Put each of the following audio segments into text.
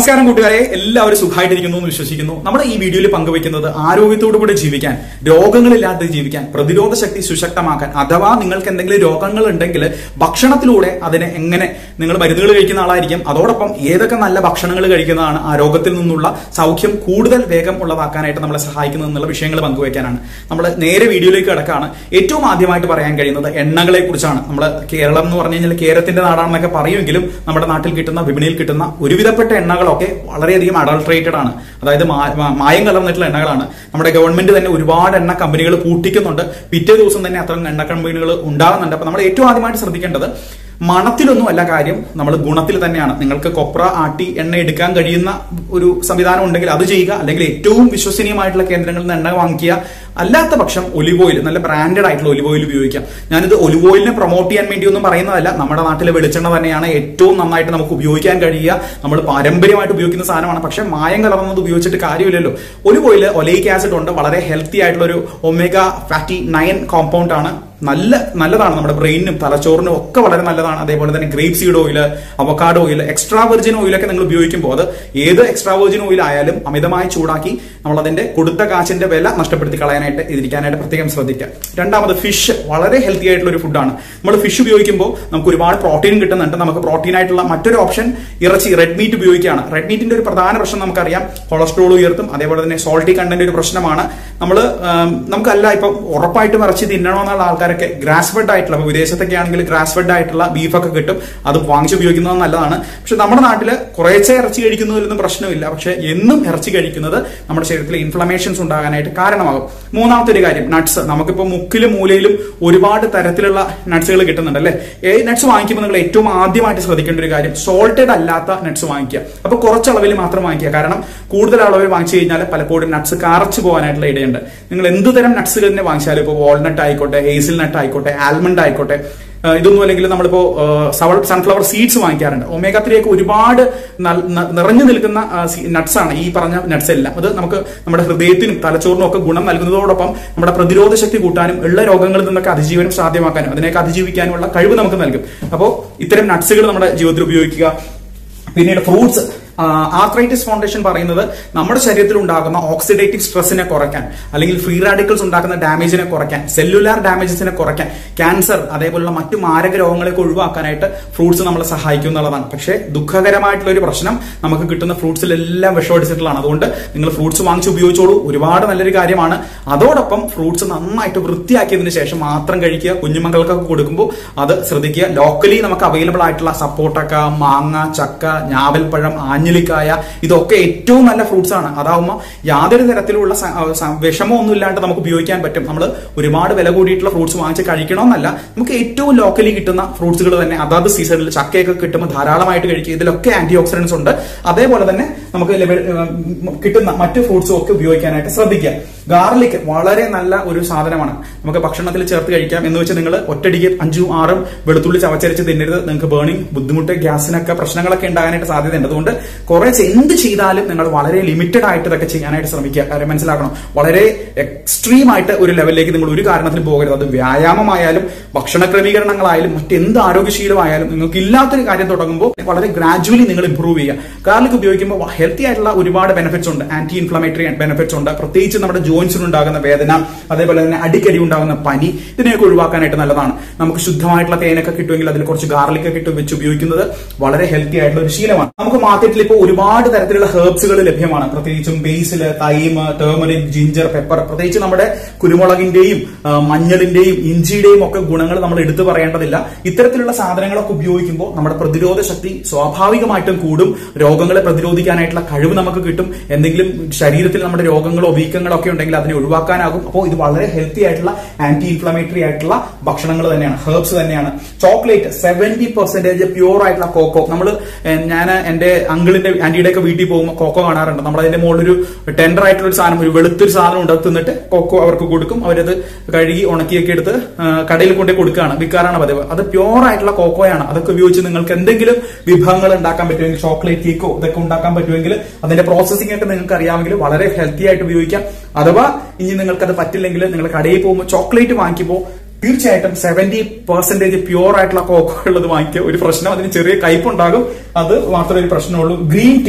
നമസ്കാരം കൂട്ടുകാരെ എല്ലാവരും സുഖമായിട്ടിരിക്കുന്നു എന്ന് വിശ്വസിക്കുന്നു നമ്മൾ ഈ വീഡിയോയിൽ പങ്കുവെക്കുന്നത് ആരോഗ്യത്തോടു കൂടി ജീവിക്കാൻ രോഗങ്ങളില്ലാതെ ജീവിക്കാൻ പ്രതിരോധ ശക്തി സുശക്തമാക്കാൻ അഥവാ നിങ്ങൾക്ക് എന്തെങ്കിലും രോഗങ്ങൾ ഉണ്ടെങ്കിൽ ഭക്ഷണത്തിലൂടെ അതിനെ എങ്ങനെ നിങ്ങൾ മരുന്നുകൾ കഴിക്കുന്ന ആളായിരിക്കും അതോടൊപ്പം ഏതൊക്കെ നല്ല ഭക്ഷണങ്ങൾ കഴിക്കുന്നതാണ് ആ രോഗത്തിൽ നിന്നുള്ള സൗഖ്യം കൂടുതൽ വേഗം ഉള്ളതാക്കാനായിട്ട് നമ്മളെ സഹായിക്കുന്നത് എന്നുള്ള വിഷയങ്ങൾ പങ്കുവയ്ക്കാനാണ് നമ്മൾ നേരെ വീഡിയോയിലേക്ക് കിടക്കാണ് ഏറ്റവും ആദ്യമായിട്ട് പറയാൻ കഴിയുന്നത് എണ്ണകളെ കുറിച്ചാണ് നമ്മൾ കേരളം എന്ന് പറഞ്ഞു കഴിഞ്ഞാൽ കേരളത്തിന്റെ നാടാണെന്നൊക്കെ പറയുമെങ്കിലും നമ്മുടെ നാട്ടിൽ കിട്ടുന്ന വിപണിയിൽ കിട്ടുന്ന ഒരുവിധപ്പെട്ട എണ്ണകളൊക്കെ വളരെയധികം അഡൾട്രേറ്റഡ് ആണ് അതായത് മാ- മാ- മായം കലർന്നിട്ടുള്ള എണ്ണകളാണ് നമ്മുടെ ഗവൺമെന്റ് തന്നെ ഒരുപാട് എണ്ണ കമ്പനികൾ പൂട്ടിക്കുന്നുണ്ട് പിറ്റേ ദിവസം തന്നെ അത്തരം എണ്ണ കമ്പനികൾ ഉണ്ടാകുന്നുണ്ട് അപ്പൊ നമ്മൾ ഏറ്റവും ആദ്യമായിട്ട് ശ്രദ്ധിക്കേണ്ടത് മണത്തിലൊന്നും അല്ല കാര്യം നമ്മൾ ഗുണത്തിൽ തന്നെയാണ് നിങ്ങൾക്ക് കൊപ്ര ആട്ടി എണ്ണ എടുക്കാൻ കഴിയുന്ന ഒരു സംവിധാനം ഉണ്ടെങ്കിൽ അത് ചെയ്യുക അല്ലെങ്കിൽ ഏറ്റവും വിശ്വസനീയമായിട്ടുള്ള കേന്ദ്രങ്ങളിൽ നിന്ന് എണ്ണ വാങ്ങിക്കുക അല്ലാത്ത പക്ഷം ഒലിവ് ഓയിൽ നല്ല ബ്രാൻഡഡ് ആയിട്ടുള്ള ഒലിവ് ഓയിൽ ഉപയോഗിക്കാം ഞാനിത് ഒലിവ് ഓയിലിനെ പ്രൊമോട്ട് ചെയ്യാൻ വേണ്ടി ഒന്നും പറയുന്നതല്ല നമ്മുടെ നാട്ടിലെ വെളിച്ചെണ്ണ തന്നെയാണ് ഏറ്റവും നന്നായിട്ട് നമുക്ക് ഉപയോഗിക്കാൻ കഴിയുക നമ്മൾ പാരമ്പര്യമായിട്ട് ഉപയോഗിക്കുന്ന സാധനമാണ് പക്ഷെ മായം കലർന്നത് ഉപയോഗിച്ചിട്ട് കാര്യമില്ലല്ലോ ഒലിവ് ഓയിൽ ഒലൈക് ആസിഡ് ഉണ്ട് വളരെ ഹെൽത്തി ആയിട്ടുള്ള ഒരു ഒമേഗ ഫാറ്റി നയൻ കോമ്പൗണ്ട് ആണ് നല്ല നല്ലതാണ് നമ്മുടെ ബ്രെയിനും തലച്ചോറിനും ഒക്കെ വളരെ നല്ലതാണ് അതേപോലെ തന്നെ grape seed oil avocado oil extra virgin ഓയിലൊക്കെ നിങ്ങൾ ഉപയോഗിക്കുമ്പോൾ അത് ഏത് എക്സ്ട്രാ വെർജിൻ ഓയിൽ ആയാലും അമിതമായി ചൂടാക്കി നമ്മൾ അതിന്റെ കൊടുത്ത കാശിന്റെ വില നഷ്ടപ്പെടുത്തി കളയാനായിട്ട് ഇരിക്കാനായിട്ട് പ്രത്യേകം ശ്രദ്ധിക്കുക രണ്ടാമത് ഫിഷ് വളരെ ഹെൽത്തി ആയിട്ടുള്ള ഒരു ഫുഡാണ് നമ്മൾ ഫിഷ് ഉപയോഗിക്കുമ്പോൾ നമുക്ക് ഒരുപാട് പ്രോട്ടീൻ കിട്ടുന്നുണ്ട് നമുക്ക് പ്രോട്ടീൻ ആയിട്ടുള്ള മറ്റൊരു ഓപ്ഷൻ ഇറച്ചി റെഡ് മീറ്റ് ഉപയോഗിക്കുകയാണ് റെഡ് മീറ്റിന്റെ ഒരു പ്രധാന പ്രശ്നം നമുക്കറിയാം കൊളസ്ട്രോൾ ഉയർത്തും അതേപോലെ തന്നെ സോൾട്ടി കണ്ടന്റ് ഒരു പ്രശ്നമാണ് നമ്മൾ നമുക്കല്ല ഇപ്പം ഉറപ്പായിട്ടും ഇറച്ചി തിന്നണമെന്നുള്ള ആൾക്കാരൊക്കെ ഗ്രാസ് ഫെഡ് ആയിട്ടുള്ള ഇപ്പൊ വിദേശത്തൊക്കെ ആണെങ്കിൽ ഗ്രാസ് ഫെഡ് ആയിട്ടുള്ള ബീഫൊക്കെ കിട്ടും അത് വാങ്ങിച്ച് ഉപയോഗിക്കുന്നത് നല്ലതാണ് പക്ഷെ നമ്മുടെ നാട്ടിൽ കുറേശ്ശെ ഇറച്ചി കഴിക്കുന്നതിലൊന്നും പ്രശ്നമില്ല പക്ഷെ എന്നും ഇറച്ചി കഴിക്കുന്നത് നമ്മുടെ ശരീരത്തിൽ ഇൻഫ്ലമേഷൻസ് ഉണ്ടാകാനായിട്ട് കാരണമാകും മൂന്നാമത്തെ ഒരു കാര്യം നട്ട്സ് നമുക്കിപ്പോൾ മുക്കിലും മൂലയിലും ഒരുപാട് തരത്തിലുള്ള നട്ട്സുകൾ കിട്ടുന്നുണ്ട് അല്ലേ ഈ നട്ട്സ് വാങ്ങിക്കുമ്പോൾ നിങ്ങൾ ഏറ്റവും ആദ്യമായിട്ട് ശ്രദ്ധിക്കേണ്ട ഒരു കാര്യം സോൾട്ടഡ് അല്ലാത്ത നട്ട്സ് വാങ്ങിക്കുക അപ്പൊ കുറച്ച് അളവിൽ മാത്രം വാങ്ങിക്കുക കാരണം കൂടുതൽ അളവിൽ വാങ്ങിച്ചു കഴിഞ്ഞാൽ പലപ്പോഴും നട്ട്സ് കാറച്ചു പോകാനായിട്ടുള്ള ഇടയുണ്ട് നിങ്ങൾ എന്ത് തരം നട്ട്സ് തന്നെ വാങ്ങിച്ചാലും ഇപ്പോൾ വാൾനട്ട് ആയിക്കോട്ടെ ഹേസിൽ നട്ട് ആയിക്കോട്ടെ ആൽമണ്ട് ആയിക്കോട്ടെ ആ, ഇതൊന്നും അല്ലെങ്കിൽ നമ്മളിപ്പോ സവൾ സൺഫ്ലവർ സീഡ്സ് വാങ്ങിക്കാറുണ്ട് ഒമേഗ ത്രീ ഒക്കെ ഒരുപാട് നൽ- ന- നിറഞ്ഞു നിൽക്കുന്ന നട്ട്സ് ആണ് ഈ പറഞ്ഞ നട്ട്സ് എല്ലാം അത് നമുക്ക് നമ്മുടെ ഹൃദയത്തിനും തലച്ചോറിനും ഒക്കെ ഗുണം നൽകുന്നതോടൊപ്പം നമ്മുടെ പ്രതിരോധ ശക്തി കൂട്ടാനും ഉള്ള രോഗങ്ങളിൽ നിന്നൊക്കെ അതിജീവനം സാധ്യമാക്കാനും അതിനെയൊക്കെ അതിജീവിക്കാനുമുള്ള കഴിവ് നമുക്ക് നൽകും അപ്പോൾ ഇത്തരം നട്ട്സുകൾ നമ്മുടെ ജീവിതത്തിൽ ഉപയോഗിക്കുക പിന്നീട് ഫ്രൂട്ട്സ് ആർത്രൈറ്റിസ് ഫൗണ്ടേഷൻ പറയുന്നത് നമ്മുടെ ശരീരത്തിൽ ഉണ്ടാകുന്ന ഓക്സിഡേറ്റീവ് സ്ട്രെസ്സിനെ കുറയ്ക്കാൻ അല്ലെങ്കിൽ ഫ്രീ റാഡിക്കൽസ് ഉണ്ടാക്കുന്ന ഡാമേജിനെ കുറയ്ക്കാൻ സെല്ലുലാർ ഡാമേജസിനെ കുറയ്ക്കാൻ ക്യാൻസർ അതേപോലുള്ള മറ്റു മാരക രോഗങ്ങളൊക്കെ ഒഴിവാക്കാനായിട്ട് ഫ്രൂട്ട്സ് നമ്മളെ സഹായിക്കും എന്നുള്ളതാണ് പക്ഷേ ദുഃഖകരമായിട്ടുള്ള ഒരു പ്രശ്നം നമുക്ക് കിട്ടുന്ന ഫ്രൂട്ട്സിലെല്ലാം വിഷമടിച്ചിട്ടുള്ളതാണ് അതുകൊണ്ട് നിങ്ങൾ ഫ്രൂട്ട്സ് വാങ്ങിച്ച് ഉപയോഗിച്ചോളൂ ഒരുപാട് നല്ലൊരു കാര്യമാണ് അതോടൊപ്പം ഫ്രൂട്ട്സ് നന്നായിട്ട് വൃത്തിയാക്കിയതിനു ശേഷം മാത്രം കഴിക്കുക കുഞ്ഞുമക്കൾക്കൊക്കെ കൊടുക്കുമ്പോൾ അത് ശ്രദ്ധിക്കുക ലോക്കലി നമുക്ക് അവൈലബിൾ ആയിട്ടുള്ള സപ്പോട്ടക്ക മാങ്ങ ചക്ക ഞാവൽപ്പഴം ആഞ്ഞിലിക്കായ ഇതൊക്കെ ഏറ്റവും നല്ല ഫ്രൂട്ട്സ് ആണ് അതാവുമ്പോൾ യാതൊരു തരത്തിലുള്ള സ- ആ, സ- വിഷമമൊന്നും ഇല്ലാണ്ട് നമുക്ക് ഉപയോഗിക്കാൻ പറ്റും നമ്മൾ ഒരുപാട് വില കൂടിയിട്ടുള്ള ഫ്രൂട്ട്സ് വാങ്ങിച്ച് കഴിക്കണമെന്നല്ല നമുക്ക് ഏറ്റവും ലോക്കലി കിട്ടുന്ന ഫ്രൂട്ട്സുകൾ തന്നെ അതാത് സീസണിൽ ചക്കയൊക്കെ കിട്ടുമ്പോൾ ധാരാളമായിട്ട് കഴിക്കുക ഇതിലൊക്കെ ആന്റി ഓക്സിഡൻസ് ഉണ്ട് അതേപോലെ തന്നെ നമുക്ക് ലഭ്യ- ഏഹ് കിട്ടുന്ന മറ്റു ഫ്രൂട്ട്സും ഒക്കെ ഉപയോഗിക്കാനായിട്ട് ശ്രദ്ധിക്കുക ഗാർലിക് വളരെ നല്ല ഒരു സാധനമാണ് നമുക്ക് ഭക്ഷണത്തിൽ ചേർത്ത് കഴിക്കാം എന്ന് വെച്ച് നിങ്ങൾ ഒറ്റടിക്ക് അഞ്ചും ആറും വെളുത്തുള്ളി ചവച്ചരച്ച് തിന്നരുത് നിങ്ങൾക്ക് ബേണിംഗ് ബുദ്ധിമുട്ട് ഗ്യാസിനൊക്കെ പ്രശ്നങ്ങളൊക്കെ ഉണ്ടാകാനായിട്ട് സാധ്യതയുണ്ട് അതുകൊണ്ട് കുറെ എന്ത് ചെയ്താലും നിങ്ങൾ വളരെ ലിമിറ്റഡ് ആയിട്ട് ഇതൊക്കെ ചെയ്യാനായിട്ട് ശ്രമിക്കുക കാര്യം മനസ്സിലാക്കണം വളരെ എക്സ്ട്രീം ആയിട്ട് ഒരു ലെവലിലേക്ക് നിങ്ങൾ ഒരു കാരണത്തിലും പോകരുത് അത് വ്യായാമമായാലും ഭക്ഷണ ക്രമീകരണങ്ങളായാലും മറ്റെന്ത് ആരോഗ്യശീലമായാലും നിങ്ങൾക്ക് ഇല്ലാത്തൊരു കാര്യം തുടങ്ങുമ്പോൾ വളരെ ഗ്രാജുവലി നിങ്ങൾ ഇംപ്രൂവ് ചെയ്യുക ഗാർലിക് ഉപയോഗിക്കുമ്പോൾ ഹെൽത്തി ആയിട്ടുള്ള ഒരുപാട് ബെനിഫിറ്റ്സ് ഉണ്ട് ആന്റി ഇൻഫ്ലമേറ്ററി ബെനിഫിറ്റ്സ് ഉണ്ട് പ്രത്യേകിച്ച് നമ്മുടെ ജോയിൻസിന് ഉണ്ടാകുന്ന വേദന അതേപോലെ തന്നെ അടിക്കടി ഉണ്ടാകുന്ന പനി ഇതിനെയൊക്കെ ഒഴിവാക്കാനായിട്ട് നല്ലതാണ് നമുക്ക് ശുദ്ധമായിട്ടുള്ള തേനൊക്കെ കിട്ടുമെങ്കിൽ അതിൽ കുറച്ച് ഗാർലിക് ഒക്കെ ഇട്ട് വെച്ച് ഉപയോഗിക്കുന്നത് വളരെ ഹെൽത്തി ആയിട്ടുള്ള ഒരു ശീലമാണ് നമുക്ക് മാർക്കറ്റിൽ ഇപ്പോൾ ഒരുപാട് തരത്തിലുള്ള ഹെർബ്സുകൾ ലഭ്യമാണ് പ്രത്യേകിച്ചും basil thyme turmeric ginger pepper പ്രത്യേകിച്ച് നമ്മുടെ കുരുമുളകിന്റെയും ആ, മഞ്ഞളിന്റെയും ഇഞ്ചിയുടെയും ഒക്കെ ഗുണങ്ങൾ നമ്മൾ എടുത്തു പറയേണ്ടതില്ല ഇത്തരത്തിലുള്ള സാധനങ്ങളൊക്കെ ഉപയോഗിക്കുമ്പോൾ നമ്മുടെ പ്രതിരോധ ശക്തി സ്വാഭാവികമായിട്ടും കൂടും രോഗങ്ങളെ പ്രതിരോധിക്കാനായിട്ടുള്ള കഴിവ് നമുക്ക് കിട്ടും എന്തെങ്കിലും ശരീരത്തിൽ നമ്മുടെ രോഗങ്ങളോ വീക്കങ്ങളോ ഒക്കെ ഉണ്ടെങ്കിൽ അതിനെ ഒഴിവാക്കാനാകും അപ്പോൾ ഇത് വളരെ ഹെൽത്തി ആയിട്ടുള്ള ആന്റി ഇൻഫ്ലമേറ്ററി ആയിട്ടുള്ള ഭക്ഷണങ്ങൾ തന്നെയാണ് ഹെർബ്സ് തന്നെയാണ് ചോക്ലേറ്റ് സെവന്റി പെർസെന്റേജ് പ്യൂർ ആയിട്ടുള്ള കോക്കോ നമ്മൾ ഞാൻ എന്റെ അങ്കിളിന്റെ ആന്റിയുടെ ഒക്കെ വീട്ടിൽ പോകുമ്പോൾ കോക്കോ കാണാറുണ്ട് നമ്മൾ അതിന്റെ മുകളിൽ ഒരു ടെൻഡർ ആയിട്ടുള്ള ഒരു സാധനം ഒരു വെളുത്തൊരു സാധനം ഉണ്ട് അത് തിന്നിട്ട് കോക്കോ അവർക്ക് കൊടുക്കും അവരത് കഴുകി ഉണക്കിയൊക്കെ എടുത്ത് ആ, കടയിൽ കൊണ്ടേ കൊടുക്കുകയാണ് വിൽക്കാറാണ് പതിവ് അത് പ്യൂർ ആയിട്ടുള്ള കോക്കോയാണ് അതൊക്കെ ഉപയോഗിച്ച് നിങ്ങൾക്ക് എന്തെങ്കിലും വിഭവങ്ങൾ ഉണ്ടാക്കാൻ പറ്റുമെങ്കിൽ ചോക്ലേറ്റ് കേക്കോ ഇതൊക്കെ ഉണ്ടാക്കാൻ പറ്റുമെങ്കിൽ അതിന്റെ പ്രോസസ്സിംഗ് ഒക്കെ നിങ്ങൾക്ക് അറിയാമെങ്കിൽ വളരെ ഹെൽത്തി ആയിട്ട് ഉപയോഗിക്കാം അഥവാ ഇനി നിങ്ങൾക്ക് അത് പറ്റില്ലെങ്കിൽ നിങ്ങൾ കടയിൽ പോകുമ്പോൾ ചോക്ലേറ്റ് വാങ്ങിക്കുമ്പോൾ തീർച്ചയായിട്ടും സെവന്റി പെർസെന്റേജ് പ്യൂർ ആയിട്ടുള്ള കോക്കോ ഉള്ളത് വാങ്ങിക്കുക ഒരു പ്രശ്നം അതിന് ചെറിയ കയ്പുണ്ടാകും അത് മാത്രമേ ഒരു പ്രശ്നമുള്ളൂ ഗ്രീൻ ടീ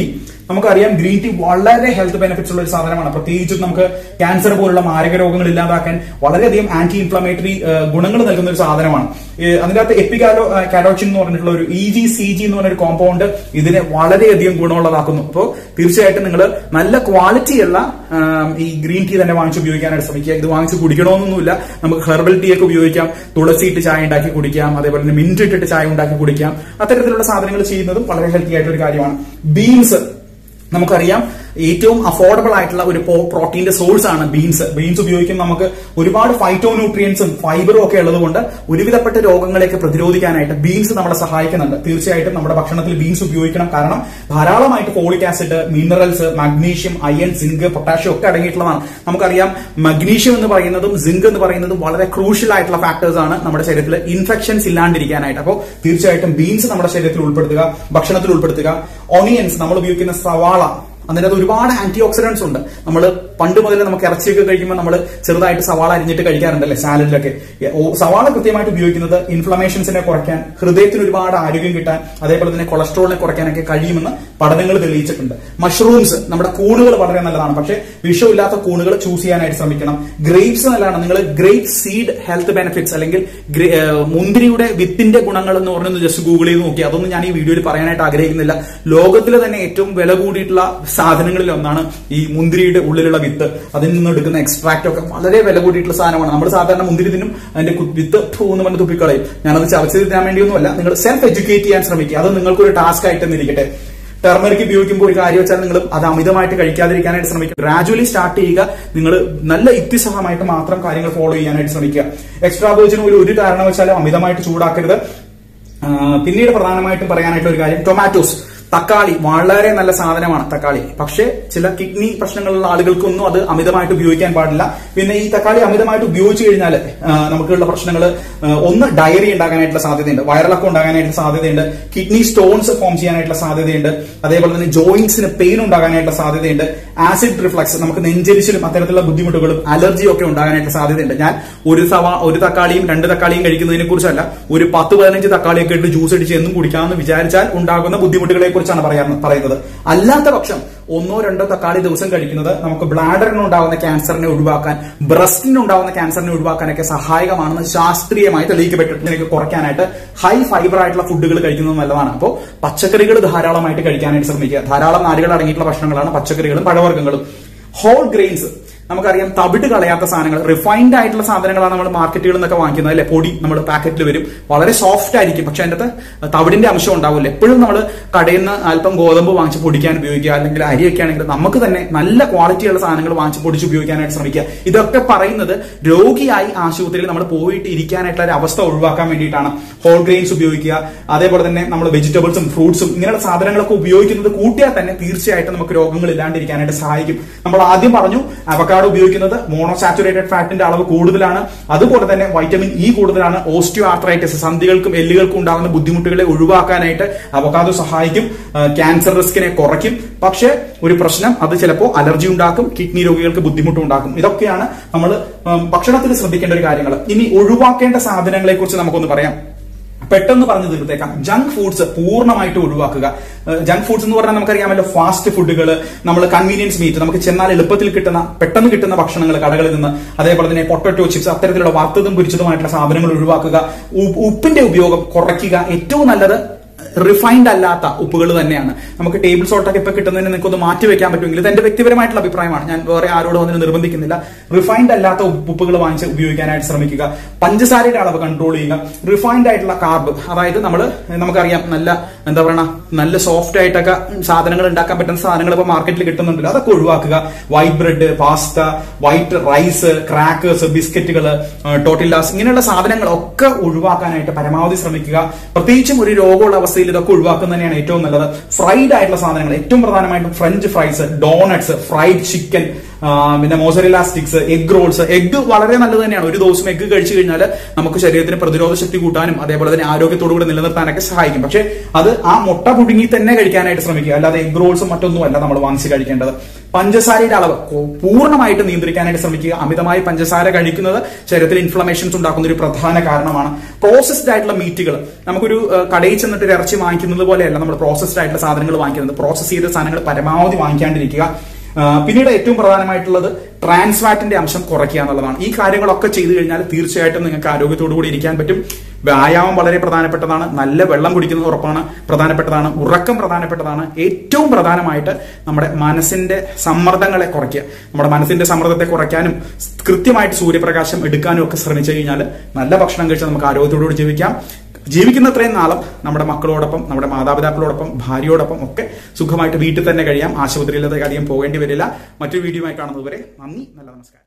നമുക്കറിയാം ഗ്രീൻ ടീ വളരെ ഹെൽത്ത് ബെനിഫിറ്റ്സ് ഉള്ള ഒരു സാധനമാണ് പ്രത്യേകിച്ചും നമുക്ക് ക്യാൻസർ പോലുള്ള മാരക രോഗങ്ങൾ ഇല്ലാതാക്കാൻ വളരെയധികം ആന്റി ഇൻഫ്ലമേറ്ററി ഗുണങ്ങൾ നൽകുന്ന ഒരു സാധനമാണ് ഏഹ് അതിന്റെ അകത്ത് എപ്പികാലോ കാരോച്ചിൻ എന്ന് പറഞ്ഞിട്ടുള്ള ഒരു ഇ ജി സി ജി എന്ന് പറഞ്ഞ ഒരു കോമ്പൗണ്ട് ഇതിനെ വളരെയധികം ഗുണമുള്ളതാക്കുന്നു അപ്പോൾ തീർച്ചയായിട്ടും നിങ്ങൾ നല്ല ക്വാളിറ്റിയുള്ള ആം, ഈ ഗ്രീൻ ടീ തന്നെ വാങ്ങിച്ച് ഉപയോഗിക്കാനായിട്ട് ശ്രമിക്കുക ഇത് വാങ്ങിച്ച് കുടിക്കണമെന്നൊന്നുമില്ല നമുക്ക് ഹെർബൽ ടീ ഒക്കെ ഉപയോഗിക്കാം തുളസി ഇട്ട് ചായ ഉണ്ടാക്കി കുടിക്കാം അതേപോലെ തന്നെ മിന്റ് ഇട്ടിട്ട് ചായ ഉണ്ടാക്കി കുടിക്കാം അത്തരത്തിലുള്ള സാധനങ്ങൾ ചെയ്യുന്നതും വളരെ ഹെൽത്തി ആയിട്ടുള്ള ഒരു കാര്യമാണ് ബീൻസ് നമുക്കറിയാം ഏറ്റവും അഫോർഡബിൾ ആയിട്ടുള്ള ഒരു പ്രോട്ടീന്റെ സോഴ്സ് ആണ് ബീൻസ് ബീൻസ് ഉപയോഗിക്കുമ്പോൾ നമുക്ക് ഒരുപാട് ഫൈറ്റോ ന്യൂട്രിയൻസും ഫൈബറും ഒക്കെ ഉള്ളതുകൊണ്ട് ഒരുവിധപ്പെട്ട രോഗങ്ങളെയൊക്കെ പ്രതിരോധിക്കാനായിട്ട് ബീൻസ് നമ്മളെ സഹായിക്കുന്നുണ്ട് തീർച്ചയായിട്ടും നമ്മുടെ ഭക്ഷണത്തിൽ ബീൻസ് ഉപയോഗിക്കണം കാരണം ധാരാളമായിട്ട് folic acid minerals magnesium iron zinc potassium ഒക്കെ അടങ്ങിയിട്ടുള്ളതാണ് നമുക്കറിയാം മഗ്നീഷ്യം എന്ന് പറയുന്നതും സിങ്ക് എന്ന് പറയുന്നതും വളരെ ക്രൂഷ്യൽ ആയിട്ടുള്ള ഫാക്ടേഴ്സ് ആണ് നമ്മുടെ ശരീരത്തിൽ ഇൻഫെക്ഷൻസ് ഇല്ലാണ്ടിരിക്കാനായിട്ട് അപ്പോൾ തീർച്ചയായിട്ടും ബീൻസ് നമ്മുടെ ശരീരത്തിൽ ഉൾപ്പെടുത്തുക ഭക്ഷണത്തിൽ ഉൾപ്പെടുത്തുക ഓണിയൻസ് നമ്മൾ ഉപയോഗിക്കുന്ന സവാള അതിനകത്ത് ഒരുപാട് ആന്റി ഓക്സിഡൻസ് ഉണ്ട് നമ്മൾ പണ്ട് മുതൽ നമുക്ക് ഇറച്ചിയൊക്കെ കഴിക്കുമ്പോൾ നമ്മൾ ചെറുതായിട്ട് സവാള അരിഞ്ഞിട്ട് കഴിക്കാറുണ്ടല്ലേ സാലഡിലൊക്കെ ഓ- സവാള കൃത്യമായിട്ട് ഉപയോഗിക്കുന്നത് ഇൻഫ്ലമേഷൻസിനെ കുറയ്ക്കാൻ ഹൃദയത്തിന് ഒരുപാട് ആരോഗ്യം കിട്ടാൻ അതേപോലെ തന്നെ കൊളസ്ട്രോളിനെ കുറയ്ക്കാനൊക്കെ കഴിയുമെന്ന് പഠനങ്ങൾ തെളിയിച്ചിട്ടുണ്ട് മഷ്റൂംസ് നമ്മുടെ കൂണുകൾ വളരെ നല്ലതാണ് പക്ഷേ വിഷമില്ലാത്ത കൂണുകൾ ചൂസ് ചെയ്യാനായിട്ട് ശ്രമിക്കണം ഗ്രേപ്സ് നല്ലതാണ് നിങ്ങൾ ഗ്രേപ്പ് സീഡ് ഹെൽത്ത് ബെനിഫിറ്റ്സ് അല്ലെങ്കിൽ ഗ്രേ- ഏഹ് മുന്തിരിയുടെ വിത്തിന്റെ ഗുണങ്ങൾ എന്ന് പറഞ്ഞൊന്ന് ജസ്റ്റ് ഗൂഗിൾ ചെയ്ത് നോക്കി അതൊന്നും ഞാൻ ഈ വീഡിയോയിൽ പറയാനായിട്ട് ആഗ്രഹിക്കുന്നില്ല ലോകത്തിലെ തന്നെ ഏറ്റവും വില കൂടിയിട്ടുള്ള സാധനങ്ങളിൽ ഒന്നാണ് ഈ മുന്തിരിയുടെ ഉള്ളിലുള്ള വിത്ത് അതിൽ നിന്ന് എടുക്കുന്ന എക്സ്ട്രാക്ട് ഒക്കെ വളരെ വില കൂടിയിട്ടുള്ള സാധനമാണ് നമ്മൾ സാധാരണ മുന്തിരി തിന്നും അതിന്റെ കു- വിത്ത് ഫൂ എന്ന് പറഞ്ഞ് തുപ്പിക്കളയും ഞാനത് ചർച്ച ചെയ്താൻ വേണ്ടിയൊന്നുമല്ല നിങ്ങൾ സെൽഫ് എഡ്യൂക്കേറ്റ് ചെയ്യാൻ ശ്രമിക്കുക അത് നിങ്ങൾക്കൊരു ടാസ്ക് ആയിട്ട് തന്നെ ഇരിക്കട്ടെ ടെർമറിക് ഉപയോഗിക്കുമ്പോൾ ഒരു കാര്യം വെച്ചാൽ നിങ്ങൾ അത് അമിതമായിട്ട് കഴിക്കാതിരിക്കാനായിട്ട് ശ്രമിക്കുക ഗ്രാജുവലി സ്റ്റാർട്ട് ചെയ്യുക നിങ്ങൾ നല്ല യുക്തിസഹമായിട്ട് മാത്രം കാര്യങ്ങൾ ഫോളോ ചെയ്യാനായിട്ട് ശ്രമിക്കുക എക്സ്ട്രാ വേർജിൻ ഒരു ഒരു കാരണവശാലും അമിതമായിട്ട് ചൂടാക്കരുത് ആ, പിന്നീട് പ്രധാനമായിട്ടും പറയാനായിട്ടുള്ള ഒരു കാര്യം ടൊമാറ്റോസ് തക്കാളി വളരെ നല്ല സാധനമാണ് തക്കാളി പക്ഷേ ചില കിഡ്നി പ്രശ്നങ്ങളുള്ള ആളുകൾക്കൊന്നും അത് അമിതമായിട്ട് ഉപയോഗിക്കാൻ പാടില്ല പിന്നെ ഈ തക്കാളി അമിതമായിട്ട് ഉപയോഗിച്ചു കഴിഞ്ഞാൽ നമുക്കുള്ള പ്രശ്നങ്ങൾ ഒന്ന് ഡയറി ഉണ്ടാകാനായിട്ടുള്ള സാധ്യതയുണ്ട് വയറിളക്കം ഉണ്ടാകാനായിട്ടുള്ള സാധ്യതയുണ്ട് കിഡ്നി സ്റ്റോൺസ് ഫോം ചെയ്യാനായിട്ടുള്ള സാധ്യതയുണ്ട് അതേപോലെ തന്നെ ജോയിന്റ്സിന് പെയിൻ ഉണ്ടാകാനായിട്ടുള്ള സാധ്യതയുണ്ട് ആസിഡ് റിഫ്ലക്സ് നമുക്ക് നെഞ്ചരിച്ചിലും അത്തരത്തിലുള്ള ബുദ്ധിമുട്ടുകളും അലർജിയും ഒക്കെ ഉണ്ടാകാനായിട്ട് സാധ്യതയുണ്ട് ഞാൻ ഒരു സവാ ഒരു തക്കാളിയും രണ്ട് തക്കാളിയും കഴിക്കുന്നതിനെ കുറിച്ചല്ല ഒരു പത്ത് പതിനഞ്ച് തക്കാളിയൊക്കെ ഇട്ട് ജ്യൂസ് അടിച്ച് എന്നും കുടിക്കാമെന്ന് വിചാരിച്ചാൽ ഉണ്ടാകുന്ന ബുദ്ധിമുട്ടുകളെ കുറിച്ചാണ് പറയാൻ പറയുന്നത് അല്ലാത്ത പക്ഷം ഒന്നോ രണ്ടോ തക്കാളി ദിവസം കഴിക്കുന്നത് നമുക്ക് ബ്ലാഡറിന് ഉണ്ടാകുന്ന ക്യാൻസറിനെ ഒഴിവാക്കാൻ ബ്രസ്റ്റിന് ഉണ്ടാകുന്ന ക്യാൻസറിനെ ഒഴിവാക്കാനൊക്കെ സഹായകമാണെന്ന് ശാസ്ത്രീയമായി തെളിയിക്കപ്പെട്ടിട്ടുണ്ട് ഇതിനൊക്കെ കുറയ്ക്കാനായിട്ട് ഹൈ ഫൈബർ ആയിട്ടുള്ള ഫുഡുകൾ കഴിക്കുന്നത് നല്ലതാണ് അപ്പോൾ പച്ചക്കറികൾ ധാരാളമായിട്ട് കഴിക്കാനായിട്ട് ശ്രമിക്കുക ധാരാളം നാരുകൾ അടങ്ങിയിട്ടുള്ള ഭക്ഷണങ്ങളാണ് പച്ചക്കറികളും പഴവർഗ്ഗങ്ങളും ഹോൾ ഗ്രെയിൻസ് നമുക്കറിയാം തവിട് കളയാത്ത സാധനങ്ങൾ റിഫൈൻഡ് ആയിട്ടുള്ള സാധനങ്ങളാണ് നമ്മൾ മാർക്കറ്റുകളിൽ നിന്നൊക്കെ വാങ്ങിക്കുന്നത് അല്ലെ പൊടി നമ്മൾ പാക്കറ്റിൽ വരും വളരെ സോഫ്റ്റ് ആയിരിക്കും പക്ഷെ അതിന്റെ അകത്ത് തവിടിന്റെ അംശം ഉണ്ടാവില്ല എപ്പോഴും നമ്മൾ കടയിൽ നിന്ന് അല്പം ഗോതമ്പ് വാങ്ങിച്ച് പൊടിക്കാൻ ഉപയോഗിക്കുക അല്ലെങ്കിൽ അരിയൊക്കെ ആണെങ്കിൽ നമുക്ക് തന്നെ നല്ല ക്വാളിറ്റിയുള്ള സാധനങ്ങൾ വാങ്ങിച്ച് പൊടിച്ച് ഉപയോഗിക്കാനായിട്ട് ശ്രമിക്കുക ഇതൊക്കെ പറയുന്നത് രോഗിയായി ആശുപത്രിയിൽ നമ്മൾ പോയിട്ട് ഇരിക്കാനായിട്ടുള്ള ഒരു അവസ്ഥ ഒഴിവാക്കാൻ വേണ്ടിയിട്ടാണ് ഹോൾ ഗ്രെയിൻസ് ഉപയോഗിക്കുക അതേപോലെ തന്നെ നമ്മൾ വെജിറ്റബിൾസും ഫ്രൂട്ട്സും ഇങ്ങനെയുള്ള സാധനങ്ങളൊക്കെ ഉപയോഗിക്കുന്നത് കൂട്ടിയാൽ തന്നെ തീർച്ചയായിട്ടും നമുക്ക് രോഗങ്ങൾ ഇല്ലാണ്ടിരിക്കാനായിട്ട് സഹായിക്കും നമ്മൾ ആദ്യം പറഞ്ഞു അവക്കാഡോ ഉപയോഗിക്കുന്നത് മോണോസാച്ചുറേറ്റഡ് ഫാറ്റിന്റെ അളവ് കൂടുതലാണ് അതുപോലെ തന്നെ വൈറ്റമിൻ ഇ കൂടുതലാണ് ഓസ്റ്റിയോ ആർത്രൈറ്റിസ് സന്ധികൾക്കും എല്ലുകൾക്കും ഉണ്ടാകുന്ന ബുദ്ധിമുട്ടുകളെ ഒഴിവാക്കാനായിട്ട് അവക്കാദോ സഹായിക്കും ക്യാൻസർ റിസ്കിനെ കുറയ്ക്കും പക്ഷേ ഒരു പ്രശ്നം അത് ചിലപ്പോൾ അലർജി ഉണ്ടാക്കും കിഡ്നി രോഗികൾക്ക് ബുദ്ധിമുട്ട് ഉണ്ടാക്കും ഇതൊക്കെയാണ് നമ്മൾ ഭക്ഷണത്തിൽ ശ്രദ്ധിക്കേണ്ട ഒരു കാര്യങ്ങൾ ഇനി ഒഴിവാക്കേണ്ട സാധനങ്ങളെ കുറിച്ച് നമുക്കൊന്ന് പറയാം പെട്ടെന്ന് പറഞ്ഞു തീർത്തേക്കാം ജങ്ക് ഫുഡ്സ് പൂർണ്ണമായിട്ട് ഒഴിവാക്കുക ജങ്ക് ഫുഡ്സ് എന്ന് പറഞ്ഞാൽ നമുക്കറിയാമല്ലോ ഫാസ്റ്റ് ഫുഡുകൾ നമ്മൾ കൺവീനിയൻസ് മീറ്റ് നമുക്ക് ചെന്നാൽ എളുപ്പത്തിൽ കിട്ടുന്ന പെട്ടെന്ന് കിട്ടുന്ന ഭക്ഷണങ്ങൾ കടകളിൽ നിന്ന് അതേപോലെ തന്നെ പൊട്ടറ്റോ ചിപ്സ് അത്തരത്തിലുള്ള വറുത്തതും പൊരിച്ചതുമായിട്ടുള്ള സാധനങ്ങൾ ഒഴിവാക്കുക ഉ- ഉപ്പിന്റെ ഉപയോഗം കുറയ്ക്കുക ഏറ്റവും നല്ലത് റിഫൈൻഡ് അല്ലാത്ത ഉപ്പുകൾ തന്നെയാണ് നമുക്ക് ടേബിൾ സോൾട്ടൊക്കെ ഇപ്പൊ കിട്ടുന്നതിന് നിങ്ങൾക്ക് ഒന്ന് മാറ്റി വെക്കാൻ പറ്റുമെങ്കിൽ ഇത് എന്റെ വ്യക്തിപരമായിട്ടുള്ള അഭിപ്രായമാണ് ഞാൻ വേറെ ആരോടും അതിന് നിർബന്ധിക്കുന്നില്ല റിഫൈൻഡ് അല്ലാത്ത ഉപ്പ് ഉപ്പുകൾ വാങ്ങിച്ച് ഉപയോഗിക്കാനായിട്ട് ശ്രമിക്കുക പഞ്ചസാരയുടെ അളവ് കൺട്രോൾ ചെയ്യുക റിഫൈൻഡ് ആയിട്ടുള്ള കാർബ് അതായത് നമ്മൾ നമുക്കറിയാം നല്ല എന്താ പറയണ നല്ല സോഫ്റ്റ് ആയിട്ടൊക്കെ സാധനങ്ങൾ ഉണ്ടാക്കാൻ പറ്റുന്ന സാധനങ്ങൾ ഇപ്പൊ മാർക്കറ്റിൽ കിട്ടുന്നുണ്ടല്ലോ അതൊക്കെ ഒഴിവാക്കുക white bread pasta white rice crackers ബിസ്ക്കറ്റുകൾ ടോട്ടില്ലാസ് ഇങ്ങനെയുള്ള സാധനങ്ങളൊക്കെ ഒഴിവാക്കാനായിട്ട് പരമാവധി ശ്രമിക്കുക പ്രത്യേകിച്ചും ഒരു രോഗമുള്ള അവസ്ഥയിൽ ഇതൊക്കെ ഒഴിവാക്കുന്നത് തന്നെയാണ് ഏറ്റവും നല്ലത് ഫ്രൈഡ് ആയിട്ടുള്ള സാധനങ്ങൾ ഏറ്റവും പ്രധാനമായിട്ടും French fries doughnuts fried chicken ആ, പിന്നെ mozzarella sticks egg rolls egg വളരെ നല്ലത് തന്നെയാണ് ഒരു ദിവസം എഗ് കഴിച്ചു കഴിഞ്ഞാൽ നമുക്ക് ശരീരത്തിന് പ്രതിരോധ ശക്തി കൂട്ടാനും അതേപോലെ തന്നെ ആരോഗ്യത്തോടു കൂടി നിലനിർത്താനൊക്കെ സഹായിക്കും പക്ഷെ അത് ആ മുട്ട പുഴുങ്ങി തന്നെ കഴിക്കാനായിട്ട് ശ്രമിക്കുക അല്ലാതെ എഗ് റോൾസും മറ്റൊന്നും അല്ല നമ്മൾ വാങ്ങിച്ച് കഴിക്കേണ്ടത് പഞ്ചസാരയുടെ അളവ് കോ- പൂർണ്ണമായിട്ട് നിയന്ത്രിക്കാനായിട്ട് ശ്രമിക്കുക അമിതമായി പഞ്ചസാര കഴിക്കുന്നത് ശരീരത്തിൽ ഇൻഫ്ലമേഷൻസ് ഉണ്ടാക്കുന്ന ഒരു പ്രധാന കാരണമാണ് പ്രോസസ്ഡ് ആയിട്ടുള്ള മീറ്റുകൾ നമുക്കൊരു ആ, കടയിൽ ചെന്നിട്ട് ഒരു ഇറച്ചി വാങ്ങിക്കുന്നത് പോലെയല്ല നമ്മൾ പ്രോസസ്ഡ് ആയിട്ടുള്ള സാധനങ്ങൾ വാങ്ങിക്കുന്നത് പ്രോസസ് ചെയ്ത സാധനങ്ങൾ പരമാവധി വാങ്ങിക്കാണ്ടിരിക്കുക ആ, പിന്നീട് ഏറ്റവും പ്രധാനമായിട്ടുള്ളത് ട്രാൻസ് ഫാറ്റിന്റെ അംശം കുറയ്ക്കുക എന്നുള്ളതാണ് ഈ കാര്യങ്ങളൊക്കെ ചെയ്തു കഴിഞ്ഞാൽ തീർച്ചയായിട്ടും നിങ്ങൾക്ക് ആരോഗ്യത്തോടു കൂടി ഇരിക്കാൻ പറ്റും വ്യായാമം വളരെ പ്രധാനപ്പെട്ടതാണ് നല്ല വെള്ളം കുടിക്കുന്നത് ഉറപ്പാണ് പ്രധാനപ്പെട്ടതാണ് ഉറക്കം പ്രധാനപ്പെട്ടതാണ് ഏറ്റവും പ്രധാനമായിട്ട് നമ്മുടെ മനസ്സിന്റെ സമ്മർദ്ദങ്ങളെ കുറയ്ക്കുക നമ്മുടെ മനസ്സിന്റെ സമ്മർദ്ദത്തെ കുറയ്ക്കാനും കൃത്യമായിട്ട് സൂര്യപ്രകാശം എടുക്കാനും ഒക്കെ ശ്രമിച്ചു കഴിഞ്ഞാൽ നല്ല ഭക്ഷണം കഴിച്ചാൽ നമുക്ക് ആരോഗ്യത്തോടുകൂടി ജീവിക്കാം ജീവിക്കുന്നത്രയും നാളും നമ്മുടെ മക്കളോടൊപ്പം നമ്മുടെ മാതാപിതാക്കളോടൊപ്പം ഭാര്യയോടൊപ്പം ഒക്കെ സുഖമായിട്ട് വീട്ടിൽ തന്നെ കഴിയാം ആശുപത്രിയിലത് അധികം പോകേണ്ടി വരില്ല മറ്റൊരു വീഡിയോയുമായി കാണുന്നതുവരെ നന്ദി നല്ല നമസ്കാരം